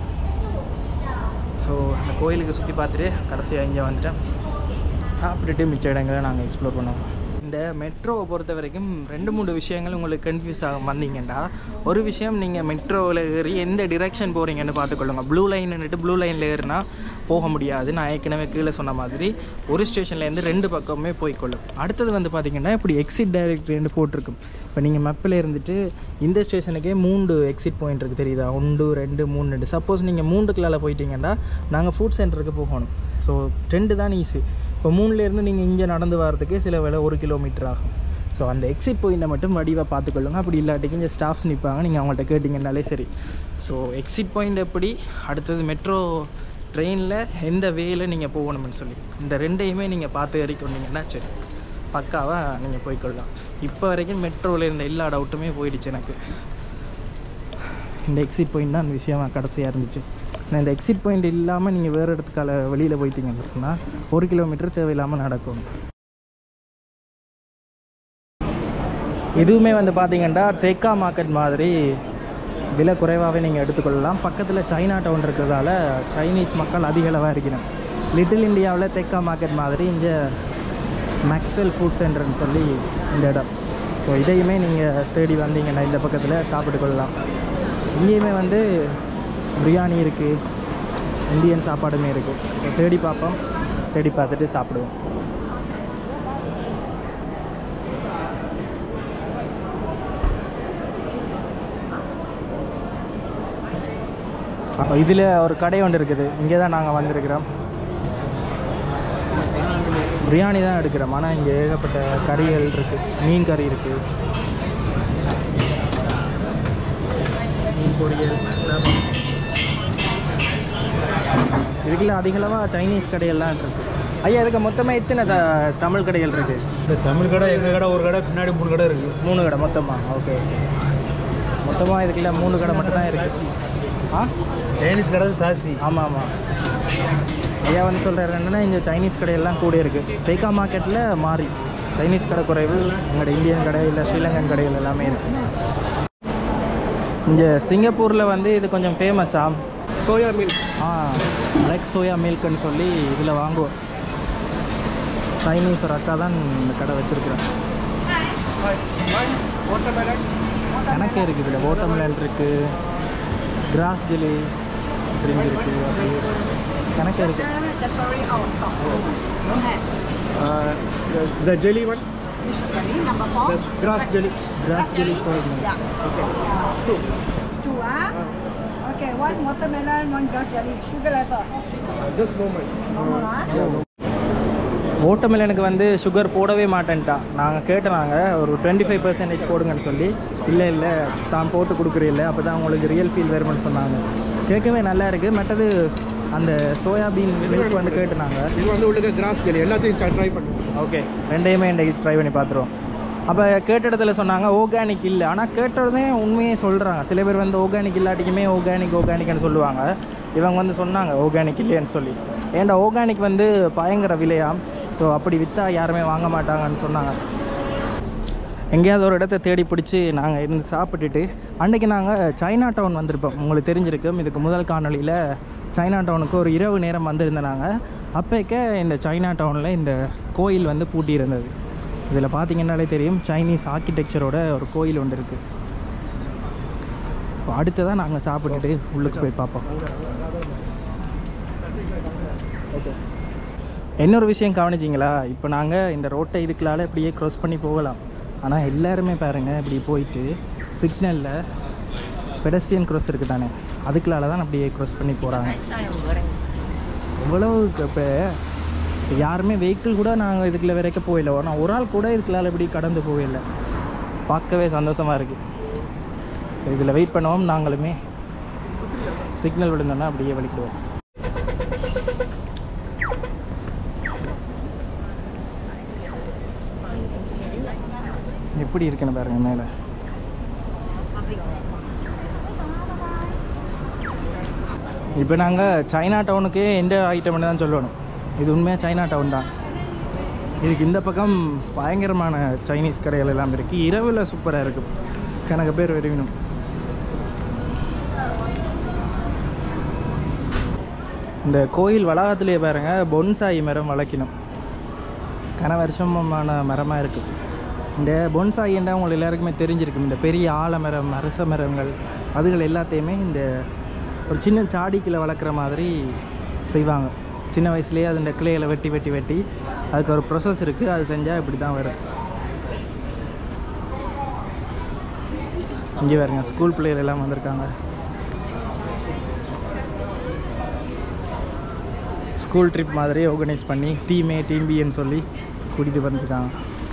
ஸோ அந்த கோயிலுக்கு சுற்றி பார்த்துட்டு கடைசியாக இங்கே வந்துட்டோம் சாப்பிட்டுட்டு மிச்ச இடங்களை நாங்கள் எக்ஸ்ப்ளோர் பண்ணுவோம் இந்த மெட்ரோவை பொறுத்த வரைக்கும் ரெண்டு மூணு விஷயங்கள் உங்களுக்கு கன்ஃபியூஸ் ஆக வந்தீங்கன்னா ஒரு விஷயம் நீங்கள் மெட்ரோவில் ஏறி எந்த டிரெக்ஷன் போகிறீங்கன்னு பார்த்துக்கொள்ளுங்க ப்ளூ லைன்னுட்டு ப்ளூ லைனில் ஏறினா போக முடியாது நான் ஏற்கனவே கீழே சொன்ன மாதிரி ஒரு ஸ்டேஷன்லேருந்து ரெண்டு பக்கமே போய்க்கொள்ளும் அடுத்தது வந்து பார்த்தீங்கன்னா இப்படி எக்ஸிட் டைரக்ட்னு போட்டிருக்கும் இப்போ நீங்கள் மேப்பில் இருந்துட்டு இந்த ஸ்டேஷனுக்கே மூன்று எக்ஸிட் பாயிண்ட் இருக்குது தெரியுதா ஒன்று ரெண்டு மூணு ரெண்டு சப்போஸ் நீங்கள் மூன்றுக்குள்ளால போயிட்டீங்கன்னா நாங்கள் ஃபுட் சென்டருக்கு போகணும் ஸோ ரெண்டு தான் ஈஸி இப்போ மூணுலேருந்து நீங்கள் இங்கே நடந்து வர்றதுக்கு சில வேலை ஒரு கிலோமீட்டர் ஆகும் ஸோ அந்த எக்ஸிட் பாயிண்ட்டை மட்டும் வடிவாக பார்த்துக்கொள்ளுங்க அப்படி இல்லாட்டிக்கு இங்கே ஸ்டாஃப்ஸ் நிற்பாங்க நீங்கள் அவங்கள்ட்ட கேட்டிங்கனாலே சரி ஸோ எக்ஸிட் பாயிண்ட் எப்படி அடுத்தது மெட்ரோ ட்ரெயினில் எந்த வேல நீங்கள் போகணும்னு சொல்லி இந்த ரெண்டையுமே நீங்கள் பார்த்து ஏறிக்கொண்டீங்கன்னா சரி பக்காவாக நீங்கள் போய்க்கொள்ளலாம் இப்போ வரைக்கும் மெட்ரோவில் இருந்த எல்லா டவுட்டுமே போயிடுச்சு எனக்கு இந்த எக்ஸிட் பாயிண்ட் தான் அந்த விஷயமா கடைசியாக இருந்துச்சு நான் இந்த எக்ஸிட் பாயிண்ட் இல்லாமல் நீங்கள் வேறு இடத்துக்கால வெளியில் போயிட்டீங்கன்னு சொன்னால் ஒரு கிலோமீட்டர் தேவையில்லாமல் நடக்கணும் இதுவுமே வந்து பார்த்தீங்கன்னா தேக்கா மார்க்கெட் மாதிரி விலை குறைவாகவே நீங்கள் எடுத்துக்கொள்ளலாம் பக்கத்தில் சைனா டவுன் இருக்கிறதால சைனீஸ் மக்கள் அதிக அளவாக இருக்கிறாங்க லிட்டில் இந்தியாவில் தேக்கா மார்க்கெட் மாதிரி இங்கே மேக்ஸ்வெல் ஃபுட் சென்டர்னு சொல்லி இந்த இடம் ஸோ இதையுமே நீங்கள் தேடி வந்தீங்கன்னா இந்த பக்கத்தில் சாப்பிட்டு கொள்ளலாம் இங்கேயுமே வந்து பிரியாணி இருக்குது இந்தியன் சாப்பாடுமே இருக்குது ஸோ தேடி பார்ப்போம் தேடி பார்த்துட்டு சாப்பிடுவோம் இதில் ஒரு கடை ஒன்று இருக்குது இங்கே தான் நாங்கள் வந்திருக்கிறோம் பிரியாணி தான் எடுக்கிறோம் ஆனால் இங்கே ஏகப்பட்ட கறிகள் இருக்குது மீன் கறி இருக்குது மீன் பொரியல் லெமன். இதுக்குள்ள அதிகளவாக சைனீஸ் கடையெல்லாம் இருக்குது ஐயா இதுக்கு மொத்தமாக எத்தனை த தமிழ் கடைகள் இருக்குது இந்த தமிழ் கடை எங்கள் கடை ஒரு கடை பின்னாடி மூணு கடை இருக்குது மூணு கடை மொத்தமாக ஓகே மொத்தமாக இதுக்குள்ள மூணு கடை மட்டும்தான் இருக்குது ஆ சைனீஸ் கடை சாசி ஆமாம் ஆமாம் ஐயா வந்து சொல்கிறாரு என்னன்னா இங்கே சைனீஸ் கடையெல்லாம் கூட இருக்குது தேக்கா மார்க்கெட்டில் மாறி சைனீஸ் கடை குறைவு எங்களோட இந்தியன் கடை இல்லை ஸ்ரீலங்கன் கடைகள் எல்லாமே இருக்குது இங்கே சிங்கப்பூரில் வந்து இது கொஞ்சம் ஃபேமஸா சோயா மில்க் ஆ ரெக் சோயா மில்க்குன்னு சொல்லி இதில் வாங்குவோம் சைனீஸ் ஒரு அக்கா தான் இந்த கடை வச்சுருக்குறேன் கணக்கே இருக்குது இதில் ஓட்டமிலன் இருக்குது கிராஸ் ஜெலி ட்ரிங்க் இருக்குது அப்படி கணக்கே இருக்குது The sorry out of stock. Don't have. The jelly one Jelly number four. Grass jelly grass jelly soya milk Yeah. Okay. Two. Two ah. Okay. One watermelon, one grass jelly. Sugar level. Just moment Normal ah. ஓட்டமிலனுக்கு வந்து sugar போடவே மாட்டேன்ட்டா நாங்கள் கேட்டனாங்க ஒரு twenty five percentage போடுங்கன்னு சொல்லி இல்லை இல்லை தான் போட்டு கொடுக்குறீல்ல அப்போ தான் உங்களுக்கு ரியல் ஃபீல் வரும்னு சொன்னாங்க கேட்கவே நல்லா இருக்குது மற்றது அந்த சோயாபீன் மில்க் வந்து கேட்டுனாங்க இது வந்து உள்ளுக்கு கிராஸ் ஜெலி எல்லாத்தையும் ட்ரை பண்ணுவோம் ஓகே ரெண்டையுமே இன்றைக்கு ட்ரை பண்ணி பார்த்துருவோம் அப்போ கேட்ட இடத்துல சொன்னாங்க ஆர்கானிக் இல்லை ஆனால் கேட்டதே உண்மையே சொல்கிறாங்க சில பேர் வந்து ஆர்கானிக் இல்லாட்டிக்குமே ஆர்கானிக் ஆர்கானிக்னு சொல்லுவாங்க இவங்க வந்து சொன்னாங்க ஆர்கானிக் இல்லைன்னு சொல்லி ஏன்டா ஆர்கானிக் வந்து பயங்கர விலையாம் ஸோ அப்படி விற்றா யாருமே வாங்க மாட்டாங்கன்னு சொன்னாங்க எங்கேயாவது ஒரு இடத்த தேடி பிடிச்சி நாங்கள் இருந்து சாப்பிட்டுட்டு அன்றைக்கி நாங்கள் சைனா டவுன் வந்திருப்போம் உங்களுக்கு தெரிஞ்சிருக்கும் இதுக்கு முதல் காணொளியில் சைனா டவுனுக்கு ஒரு இரவு நேரம் வந்திருந்தோம் நாங்கள் அப்போக்க இந்த சைனா டவுனில் இந்த கோயில் வந்து பூட்டி இருந்தது இதில் பார்த்தீங்கன்னாலே தெரியும் சைனீஸ் ஆர்கிடெக்சரோட ஒரு கோயில் ஒன்று இருக்குது இப்போ அடுத்ததான் நாங்கள் சாப்பிட்டுட்டு உள்ளுக்கு போய் பார்ப்போம் இன்னொரு விஷயம் கவனிச்சிங்களா இப்போ நாங்கள் இந்த ரோட்டை இதுக்குள்ளால இப்படியே க்ராஸ் பண்ணி போகலாம் ஆனால் எல்லாருமே பாருங்கள் இப்படி போயிட்டு சிக்னலில் பெடஸ்ட்ரியன் க்ராஸ் இருக்குது தானே அதுக்குள்ளால தான் அப்படியே க்ராஸ் பண்ணி போகிறாங்க இவ்வளவு இப்போ யாருமே வெஹிக்கிள் கூட நாங்கள் இதுக்குள்ள வரைக்கும் போயில ஆனால் ஒரு ஆள் கூட இதுக்குள்ளால இப்படி கடந்து போகல பார்க்கவே சந்தோஷமாக இருக்குது இதில் வெயிட் பண்ணுவோம் நாங்களுமே சிக்னல் விழுந்தோன்னா அப்படியே வலிக்கிடுவோம் எப்படி இருக்குன்னு பாருங்க மேலே இப்போ நாங்கள் சைனா டவுனுக்கே எந்த ஐட்டம்னு தான் சொல்லணும் இது உண்மையாக சைனா டவுன் தான் இதுக்கு இந்த பக்கம் பயங்கரமான சைனீஸ் கடைகள் எல்லாம் இருக்குது இரவில் சூப்பராக இருக்கும் கணக்கு பேர் வருவினும் இந்த கோயில் வளாகத்திலே பாருங்க பொன்சாய் மரம் வளர்க்கணும் கன வருஷமான மரமாக இருக்குது இந்த பொன்சாய் என்றால் உங்களுக்கு எல்லாருக்குமே தெரிஞ்சிருக்கும் இந்த பெரிய ஆலமரம் அரச மரங்கள் அதுகள் எல்லாத்தையுமே இந்த ஒரு சின்ன சாடிக்கில் வளர்க்குற மாதிரி செய்வாங்க சின்ன வயசுலேயே அது இந்த கிளைகளை வெட்டி வெட்டி வெட்டி அதுக்கு ஒரு ப்ரொசஸ் இருக்குது அது செஞ்சால் இப்படி தான் வரும் இங்கே பாருங்க ஸ்கூல் பிள்ளைகள் எல்லாம் வந்திருக்காங்க ஸ்கூல் ட்ரிப் மாதிரி ஆர்கனைஸ் பண்ணி டீம் ஏ டீம் பின்னு சொல்லி கூட்டிகிட்டு வந்துருக்காங்க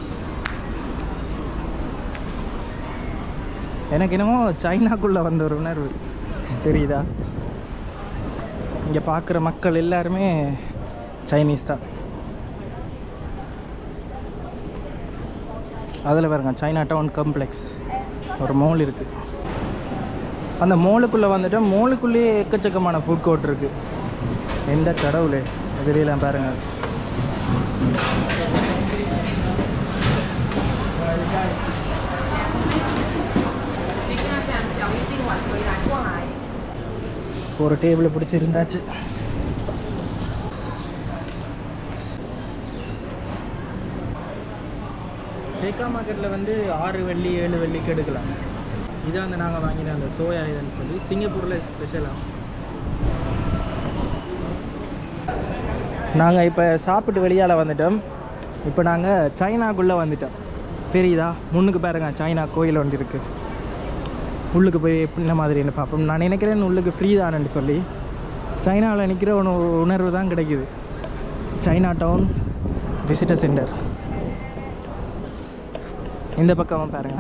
எனக்கு என்னமோ சைனாக்குள்ளே வந்த ஒரு உணர்வு தெரியுதா இங்கே பார்க்குற மக்கள் எல்லாருமே சைனீஸ் தான் அதில் பாருங்க சைனா டவுன் காம்ப்ளெக்ஸ் ஒரு மால் இருக்குது அந்த மாலுக்குள்ளே வந்துட்டு மாலுக்குள்ளேயே எக்கச்சக்கமான ஃபுட் கோர்ட் இருக்குது எந்த கடவுளே எதிரெல்லாம் பாருங்க ஒரு டேபிளை பிடிச்சிருந்தாச்சு டேக்கா மார்க்கெட்டில் வந்து ஆறு வெள்ளி ஏழு வெள்ளிக்கு எடுக்கலாம் இதான் வந்து நாங்கள் வாங்கின அந்த சோயா இதுன்னு சொல்லி சிங்கப்பூரில் ஸ்பெஷலாக நாங்கள் இப்போ சாப்பிட்டு வெளியால் வந்துட்டோம் இப்போ நாங்கள் சைனாக்குள்ளே வந்துட்டோம் தெரியுதா முன்னுக்கு பாருங்க சைனா கோயில் ஒன்று இருக்குது உள்ளுக்கு போய் என்ன மாதிரின்னு பார்ப்போம் நான் நினைக்கிறேன் உள்ளுக்கு ஃப்ரீ தானேன்னு சொல்லி சைனாவில் நிற்கிற ஒரு உணர்வு தான் கிடைக்குது சைனா டவுன் விசிட்டர் சென்டர் இந்த பக்கமாக பாருங்க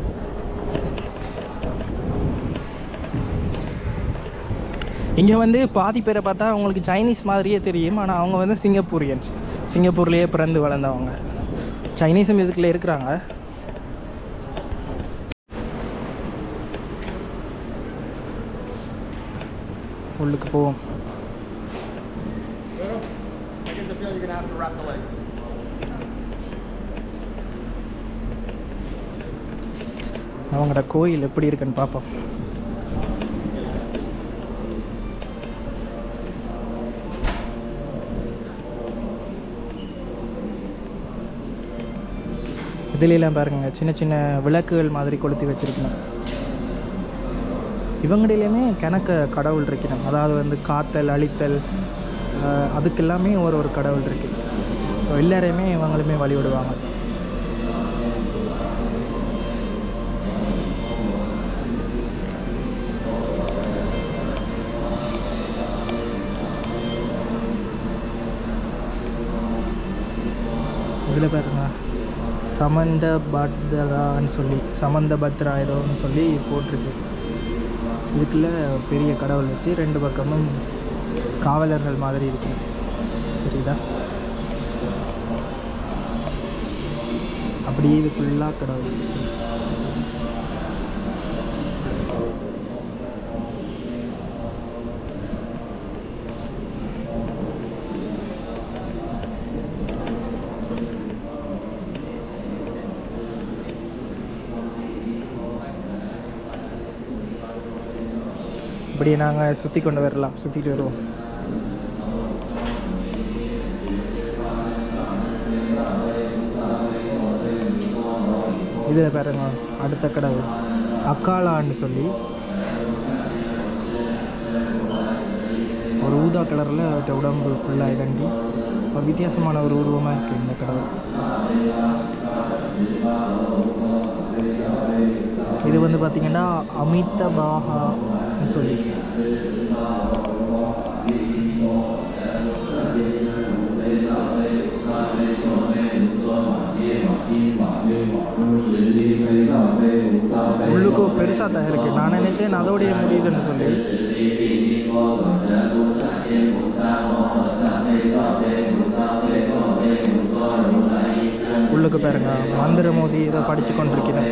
இங்கே வந்து பாதி பேரை பார்த்தா அவங்களுக்கு சைனீஸ் மாதிரியே தெரியும் ஆனால் அவங்க வந்து சிங்கப்பூரியன்ஸ் சிங்கப்பூர்லேயே பிறந்து வளர்ந்தவங்க சைனீஸும் இதுக்குள்ளே இருக்கிறாங்க உள்ளுக்கு போவோம் அவங்களோட கோயில் எப்படி இருக்குன்னு பார்ப்போம் இதுலாம் பாருங்க சின்ன சின்ன விளக்குகள் மாதிரி கொளுத்தி வச்சிருக்கணும் இவங்களிலுமே கணக்க கடவுள் இருக்கணும் அதாவது வந்து காத்தல் அழித்தல் ஆஹ், அதுக்கெல்லாமே ஒரு ஒரு கடவுள் இருக்கு So, எல்லாரையுமே இவங்களுமே வழிபடுவாங்க இதில் பாருங்க சமந்த பத்ரான்னு சொல்லி சமந்த பத்ரா ஏதோன்னு சொல்லி போட்டிருக்கு இதுக்குள்ள பெரிய கடவுள் வச்சு ரெண்டு பக்கமும் காவலர்கள் மாதிரி இருக்கு தெரியுதா அப்படியே இது ஃபுல்லாக கடவுள் இப்படி நாங்கள் சுற்றி கொண்டு வரலாம் சுற்றிட்டு வருவோம் இதில் பாருங்க அடுத்த கடவுள் அக்காலான்னு சொல்லி ஒரு ஊதா கலரில் அவர்கிட்ட உடம்பு ஃபுல்லாக இறங்கி ஒரு வித்தியாசமான ஒரு உருவமாக இருக்குது இந்த கடவுள் இது வந்து பார்த்திங்கன்னா அமிதபாகான்னு சொல்லி உள்ளுக்கும் பெருசாக தான் இருக்குது நான் நினைச்சேன் அதோடைய முடியுதுன்னு சொல்லி உள்ளுக்கு பாருங்க மந்திர மோதி இதை படித்து கொண்டிருக்கிறேன்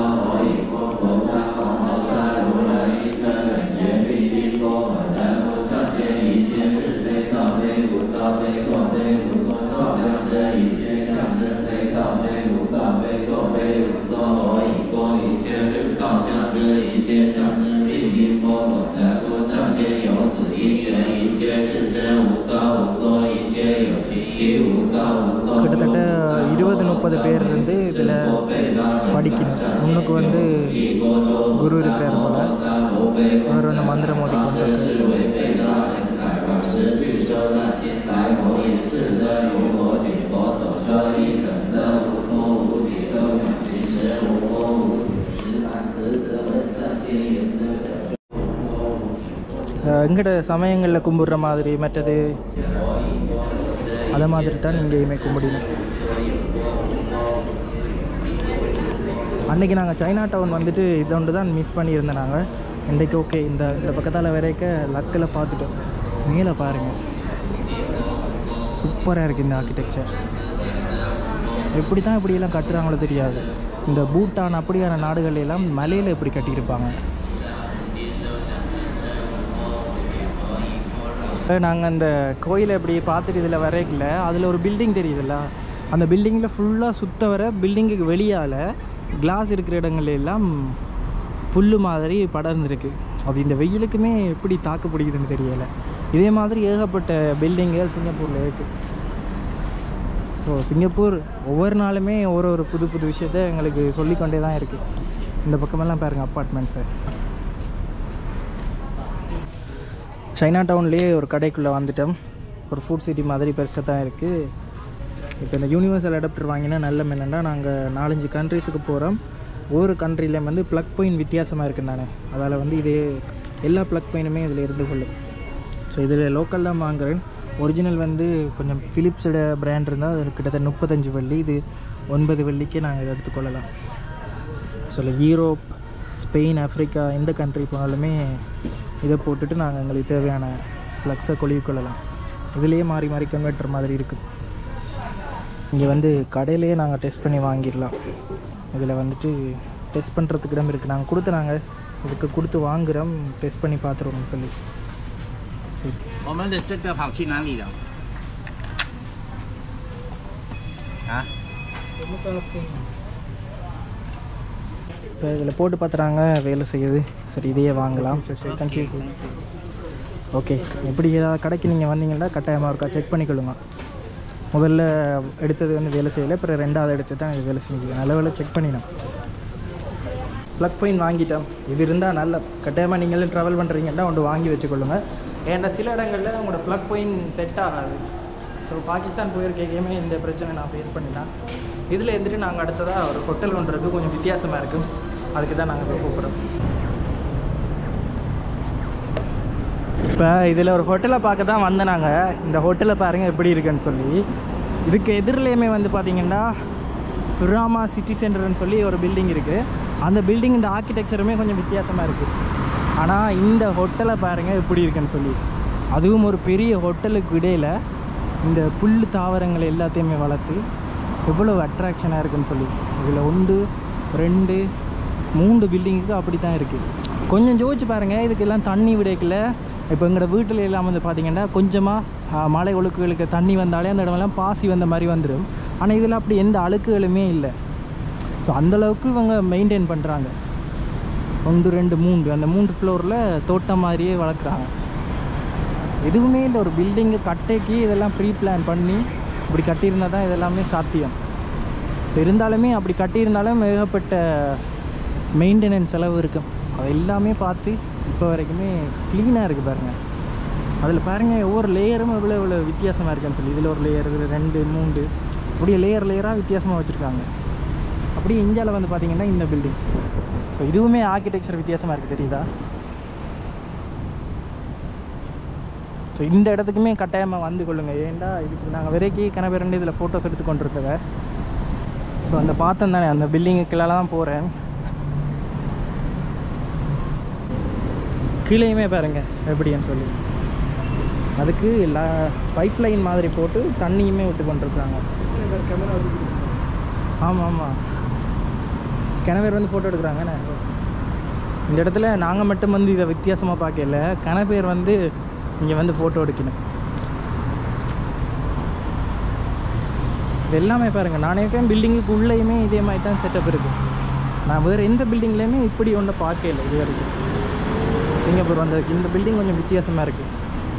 கிட்டத்தட்ட இருபது முப்பது பேர் இருந்து இதில் படிக்கணும் முன்னுக்கு வந்து குரு இருக்கிறார் போல அவர் வந்து மந்திரம் மோதி கொண்டு எங்கட சமயங்களில் கும்பிடுற மாதிரி மற்றது அதை மாதிரி தான் இங்கேயுமே கும்பிடணும் அன்றைக்கி நாங்கள் சைனா டவுன் வந்துட்டு இதை ஒன்று தான் மிஸ் பண்ணியிருந்தோம் நாங்கள் இன்றைக்கு ஓகே இந்த இந்த பக்கத்தால் வரைக்க லக்கில் பார்த்துட்டோம் மேலே பாருங்கள் சூப்பராக இருக்குது இந்த ஆர்கிடெக்சர் எப்படி தான் இப்படியெல்லாம் கட்டுறாங்களோ தெரியாது இந்த பூட்டான் அப்படியான நாடுகள் எல்லாம் மலையில் எப்படி கட்டியிருப்பாங்க நாங்கள் அந்த கோயிலை இப்படி பார்த்துட்டு இதில் வரைக்கல அதில் ஒரு பில்டிங் தெரியுதுல்ல அந்த பில்டிங்கில் ஃபுல்லாக சுத்த வர பில்டிங்குக்கு வெளியால் கிளாஸ் இருக்கிற இடங்கள்ல எல்லாம் புல் மாதிரி படர்ந்துருக்கு அது இந்த வெயிலுக்குமே எப்படி தாக்கு பிடிக்குதுன்னு தெரியலை இதே மாதிரி ஏகப்பட்ட பில்டிங்குகள் சிங்கப்பூரில் இருக்குது ஸோ சிங்கப்பூர் ஒவ்வொரு நாளுமே ஒரு ஒரு புது புது விஷயத்த எங்களுக்கு சொல்லிக்கொண்டே தான் இருக்குது இந்த பக்கமெல்லாம் பாருங்கள் அப்பார்ட்மெண்ட்ஸு சைனா டவுன்லேயே ஒரு கடைக்குள்ளே வந்துட்டோம் ஒரு ஃபுட் சிட்டி மாதிரி பெருசாக தான் இருக்குது இப்போ இந்த யூனிவர்சல் அடாப்டர் வாங்கினா நல்ல என்னென்னா நாங்கள் நாலஞ்சு கண்ட்ரீஸுக்கு போகிறோம் ஒவ்வொரு கண்ட்ரிலையும் வந்து ப்ளக் பாயிண்ட் வித்தியாசமாக இருக்குது நானே அதால் வந்து இதே எல்லா ப்ளக் பாயிண்ட்டுமே இதில் இருந்து கொள்ளும் ஸோ இதில் லோக்கல் தான் வாங்குறேன் ஒரிஜினல் வந்து கொஞ்சம் ஃபிலிப்ஸோட பிராண்ட் இருந்தால் அது கிட்டத்தட்ட முப்பத்தஞ்சு வெள்ளி இது ஒன்பது வெள்ளிக்கு நாங்கள் இதை எடுத்துக்கொள்ளலாம் ஸோ யூரோப் ஸ்பெயின் ஆஃப்ரிக்கா எந்த கண்ட்ரி போனாலுமே இதை போட்டுட்டு நாங்கள் எங்களுக்கு தேவையான ஃப்ளக்ஸை கொழுவி கொள்ளலாம் இதுலேயே மாறி மாறி கன்வெர்ட்டர் மாதிரி இருக்குது இங்கே வந்து கடையிலேயே நாங்கள் டெஸ்ட் பண்ணி வாங்கிடலாம் இதில் வந்துட்டு டெஸ்ட் பண்ணுறதுக்கு இடம் இருக்குது நாங்கள் கொடுத்து நாங்கள் இதுக்கு கொடுத்து வாங்குகிறோம் டெஸ்ட் பண்ணி பார்த்துருவோம்னு சொல்லி சரி 我们的这个跑去哪里了？啊？ இப்போ இதில் போட்டு பார்த்துறாங்க வேலை செய்யுது சரி இதையே வாங்கலாம் தேங்க்யூ ஓகே எப்படி ஏதாவது கடைக்கு நீங்கள் வந்தீங்கன்னா கட்டாயமாக இருக்கா செக் பண்ணிக்கொள்ளுங்க முதல்ல எடுத்தது வந்து வேலை செய்யலை அப்புறம் ரெண்டாவது எடுத்து தான் இது வேலை செஞ்சு நல்ல வேலை செக் பண்ணினோம் ப்ளக் பாயிண்ட் வாங்கிட்டோம் இது இருந்தால் நல்ல கட்டாயமாக நீங்களும் ட்ராவல் பண்ணுறீங்கன்னா ஒன்று வாங்கி வச்சுக்கொள்ளுங்க ஏன்னா சில இடங்களில் உங்களோட ப்ளக் பாயிண்ட் செட் ஆகாது ஸோ பாகிஸ்தான் போயிருக்கேமே இந்த பிரச்சனை நான் ஃபேஸ் பண்ணிட்டேன் இதில் இருந்துட்டு நாங்கள் அடுத்ததாக ஒரு ஹோட்டல் ஒன்று இருக்குது கொஞ்சம் வித்தியாசமாக இருக்கும் அதுக்கு தான் நாங்கள் போய் கூப்பிட்றோம் இப்போ இதில் ஒரு ஹோட்டலை பார்க்க தான் வந்தேன் நாங்கள் இந்த ஹோட்டலை பாருங்கள் எப்படி இருக்குன்னு சொல்லி இதுக்கு எதிரிலையுமே வந்து பார்த்தீங்கன்னா சுராமா சிட்டி சென்டர்னு சொல்லி ஒரு பில்டிங் இருக்குது அந்த பில்டிங் இந்த ஆர்கிடெக்சருமே கொஞ்சம் வித்தியாசமாக இருக்குது ஆனால் இந்த ஹோட்டலை பாருங்கள் எப்படி இருக்குன்னு சொல்லி அதுவும் ஒரு பெரிய ஹோட்டலுக்கு இடையில் இந்த புல் தாவரங்கள் எல்லாத்தையுமே வளர்த்து எவ்வளோ அட்ராக்ஷனாக இருக்குன்னு சொல்லி இதில் ஒன்று ரெண்டு மூன்று பில்டிங்குக்கு அப்படி தான் இருக்குது கொஞ்சம் ஜோதிச்சு பாருங்கள் இதுக்கெல்லாம் தண்ணி விடைக்கல இப்போ எங்களோட வீட்டில் எல்லாம் வந்து பார்த்தீங்கன்னா கொஞ்சமாக மழை ஒழுக்குகளுக்கு தண்ணி வந்தாலே அந்த இடமெல்லாம் பாசி வந்த மாதிரி வந்துடும் ஆனால் இதில் அப்படி எந்த அழுக்குகளுமே இல்லை ஸோ அந்தளவுக்கு இவங்க மெயின்டைன் பண்ணுறாங்க ஒன்று ரெண்டு மூன்று அந்த மூன்று ஃப்ளோரில் தோட்டம் மாதிரியே வளர்க்குறாங்க எதுவுமே இல்லை ஒரு பில்டிங்கு கட்டைக்கு இதெல்லாம் ப்ரீ பிளான் பண்ணி இப்படி கட்டியிருந்தால் தான் இதெல்லாமே சாத்தியம் ஸோ இருந்தாலுமே அப்படி கட்டியிருந்தாலும் ஏகப்பட்ட மெயின்டெனன்ஸ் செலவு இருக்கும் அது எல்லாமே பார்த்து இப்போ வரைக்குமே க்ளீனாக இருக்குது பாருங்கள் அதில் பாருங்கள் ஒவ்வொரு லேயரும் எவ்வளோ எவ்வளோ வித்தியாசமாக இருக்குன்னு சொல்லி இதில் ஒரு லேயர் இதில் ரெண்டு மூன்று அப்படியே லேயர் லேயராக வித்தியாசமாக வச்சுருக்காங்க அப்படியே இந்தியாவில் வந்து பார்த்தீங்கன்னா இந்த பில்டிங் ஸோ இதுவுமே ஆர்கிடெக்சர் வித்தியாசமாக இருக்குது தெரியுதா ஸோ இந்த இடத்துக்குமே கட்டாயமாக வந்து கொள்ளுங்கள் ஏன்டா இதுக்கு நாங்கள் விரைக்கி கனவு ரெண்டு இதில் ஃபோட்டோஸ் எடுத்து கொண்டிருக்கத ஸோ அந்த பார்த்தேன் தானே அந்த பில்டிங்குக்குள்ள தான் போகிறேன் கீழேயுமே பாருங்க எப்படின்னு சொல்லி அதுக்கு எல்லா பைப் லைன் மாதிரி போட்டு தண்ணியுமே விட்டு கொண்டிருக்காங்க ஆமாம் ஆமாம் கிணவேர் வந்து ஃபோட்டோ எடுக்கிறாங்கண்ணே இந்த இடத்துல நாங்கள் மட்டும் வந்து இதை வித்தியாசமாக பார்க்கல கணபேர் வந்து இங்கே வந்து ஃபோட்டோ எடுக்கணும் இது எல்லாமே பாருங்கள் நானே பில்டிங்குக்கு உள்ளேயுமே இதே மாதிரி தான் செட்டப் இருக்குது நான் வேறு எந்த பில்டிங்லேயுமே இப்படி ஒன்றை பார்க்கல இது வரைக்கும் சிங்கப்பூர் வந்ததுக்கு இந்த பில்டிங் கொஞ்சம் வித்தியாசமாக இருக்குது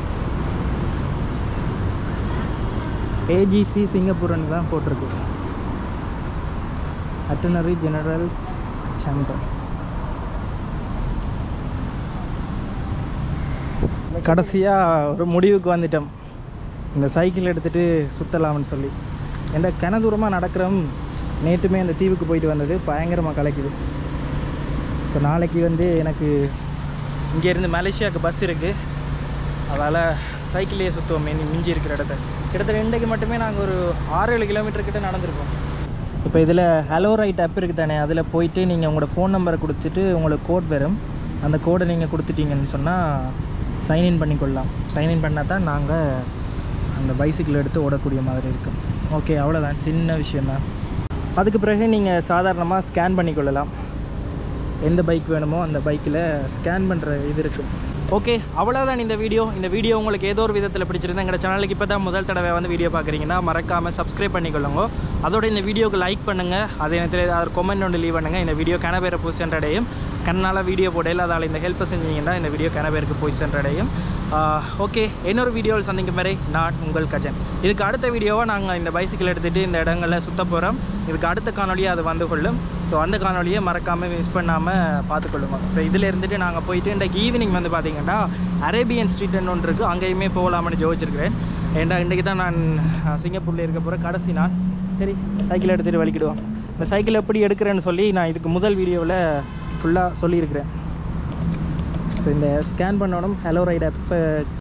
ஏஜிசி சிங்கப்பூர்னு தான் போட்டிருக்கு அட்டனரி ஜெனரல்ஸ் சேம்பர் கடைசியாக ஒரு முடிவுக்கு வந்துட்டோம் இந்த சைக்கிள் எடுத்துகிட்டு சுற்றலாம்னு சொல்லி எந்த கன தூரமாக நடக்கிறோம் நேற்றுமே அந்த தீவுக்கு போயிட்டு வந்தது பயங்கரமாக கலைக்குது ஸோ நாளைக்கு வந்து எனக்கு இங்கேருந்து மலேசியாவுக்கு பஸ் இருக்குது அதால் சைக்கிள்லேயே சுற்றுவோம் மின் மிஞ்சி இருக்கிற இடத்த கிட்டத்தட்ட இன்றைக்கு மட்டுமே நாங்கள் ஒரு ஆறு ஏழு கிலோமீட்டர் கிட்ட நடந்திருக்கோம் இப்போ இதில் ஹலோ ரைட் ஆப் இருக்குது தானே அதில் போயிட்டு நீங்கள் உங்களோட ஃபோன் நம்பரை கொடுத்துட்டு உங்களுக்கு கோட் வரும் அந்த கோடை நீங்கள் கொடுத்துட்டீங்கன்னு சொன்னால் சைன்இன் பண்ணிக்கொள்ளலாம் சைன்இன் பண்ணால் தான் நாங்கள் அந்த பைசிக்கிள் எடுத்து ஓடக்கூடிய மாதிரி இருக்கும் ஓகே அவ்வளோதான் சின்ன விஷயந்தான் அதுக்கு பிறகு நீங்கள் சாதாரணமாக ஸ்கேன் பண்ணிக்கொள்ளலாம் எந்த பைக் வேணுமோ அந்த பைக்கில் ஸ்கேன் பண்ணுற இது இருக்கும் ஓகே அவ்வளோதான் இந்த வீடியோ இந்த வீடியோ உங்களுக்கு ஏதோ ஒரு விதத்தில் பிடிச்சிருந்தா எங்கள் சேனலுக்கு இப்போ தான் முதல் தடவை வந்து வீடியோ பார்க்குறீங்கன்னா மறக்காமல் சப்ஸ்கிரைப் பண்ணிக்கொள்ளுங்க அதோட இந்த வீடியோக்கு லைக் பண்ணுங்கள் அதே நேரத்தில் ஏதாவது கொமெண்ட் ஒன்று லீவ் பண்ணுங்கள் இந்த வீடியோ கனவேற போய் சென்றடையும் கண்ணால் வீடியோ போடையில் அதால் இந்த ஹெல்ப்பை செஞ்சீங்கன்னா இந்த வீடியோ கனவேருக்கு போய் சென்றடையும் ஓகே இன்னொரு வீடியோவில் சந்திக்கும் வரை நான் உங்கள் கஜன் இதுக்கு அடுத்த வீடியோவை நாங்கள் இந்த பைசிக்கிள் எடுத்துகிட்டு இந்த இடங்களில் சுத்த போகிறோம் இதுக்கு அடுத்த காணொலியாக அது வந்து கொள்ளும் ஸோ அந்த காணொலியை மறக்காமல் மிஸ் பண்ணாமல் பார்த்துக்கொள்ளுங்க ஸோ இதில் இருந்துட்டு நாங்கள் போயிட்டு இன்றைக்கு ஈவினிங் வந்து பார்த்தீங்கன்னா அரேபியன் ஸ்ட்ரீட்னு ஒன்று இருக்குது அங்கேயுமே போகலாம்னு ஜோதிச்சிருக்கிறேன் ஏன்டா இன்றைக்கி தான் நான் அஹ், சிங்கப்பூரில் இருக்க போகிற கடைசி நாள் சரி சைக்கிள் எடுத்துகிட்டு வலிக்கிடுவோம் இந்த சைக்கிள் எப்படி எடுக்கிறேன்னு சொல்லி நான் இதுக்கு முதல் வீடியோவில் ஃபுல்லாக சொல்லியிருக்கிறேன் ஸோ இந்த ஸ்கேன் பண்ணணும் ஹலோ ரைட் ஆப்பை